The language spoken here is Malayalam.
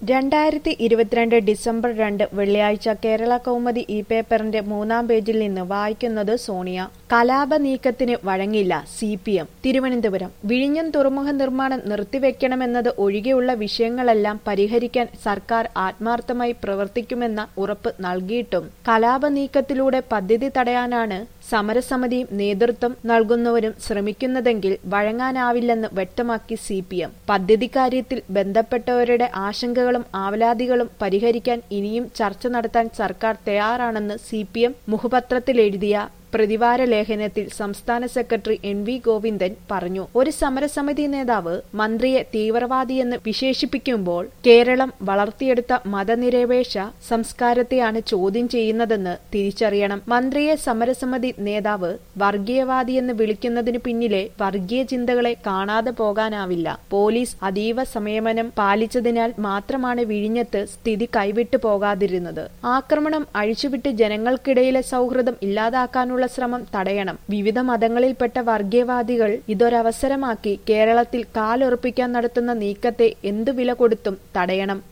രണ്ടായിരത്തി ഇരുപത്തിരണ്ട് ഡിസംബർ രണ്ട് വെള്ളിയാഴ്ച കേരള കൗമുദി ഈ പേപ്പറിന്റെ മൂന്നാം പേജിൽ നിന്ന് വായിക്കുന്നത് സോണിയ കലാപ നീക്കത്തിന് വഴങ്ങില്ല സി പി എം തിരുവനന്തപുരം വിഴിഞ്ഞം തുറമുഖ നിർമ്മാണം നിർത്തിവെക്കണമെന്നത് ഒഴികെയുള്ള വിഷയങ്ങളെല്ലാം പരിഹരിക്കാൻ സർക്കാർ ആത്മാർത്ഥമായി പ്രവർത്തിക്കുമെന്ന ഉറപ്പ് നൽകിയിട്ടും കലാപ നീക്കത്തിലൂടെ പദ്ധതി തടയാനാണ് സമരസമിതിയും നേതൃത്വം നൽകുന്നവരും ശ്രമിക്കുന്നതെങ്കിൽ വഴങ്ങാനാവില്ലെന്ന് വ്യക്തമാക്കി സി പി എം പദ്ധതി കാര്യത്തിൽ ബന്ധപ്പെട്ടവരുടെ ആശങ്കകളും ആവലാതികളും പരിഹരിക്കാൻ ഇനിയും ചർച്ച നടത്താൻ സർക്കാർ തയ്യാറാണെന്ന് സി പി എം മുഖപത്രത്തിലെഴുതിയ പ്രതിവാര ലേഖനത്തിൽ സംസ്ഥാന സെക്രട്ടറി എൻ വി ഗോവിന്ദൻ പറഞ്ഞു ഒരു സമരസമിതി നേതാവ് മന്ത്രിയെ തീവ്രവാദിയെന്ന് വിശേഷിപ്പിക്കുമ്പോൾ കേരളം വളർത്തിയെടുത്ത മതനിരപേക്ഷ സംസ്കാരത്തെയാണ് ചോദ്യം ചെയ്യുന്നതെന്ന് തിരിച്ചറിയണം മന്ത്രിയെ സമരസമിതി നേതാവ് വർഗീയവാദിയെന്ന് വിളിക്കുന്നതിന് പിന്നിലെ വർഗീയ ചിന്തകളെ കാണാതെ പോകാനാവില്ല പോലീസ് അതീവ സംയമനം പാലിച്ചതിനാൽ മാത്രമാണ് വിഴിഞ്ഞത്ത് സ്ഥിതി കൈവിട്ടു പോകാതിരുന്നത് ആക്രമണം അഴിച്ചുവിട്ട് ജനങ്ങൾക്കിടയിലെ സൗഹൃദം ഇല്ലാതാക്കാനുള്ള ഉള്ള ശ്രമം തടയണം വിവിധ മതങ്ങളിൽപ്പെട്ട വർഗീയവാദികൾ ഇതൊരവസരമാക്കി കേരളത്തിൽ കാലുറപ്പിക്കാൻ നടത്തുന്ന നീക്കത്തെ എന്തു വില കൊടുത്തും തടയണം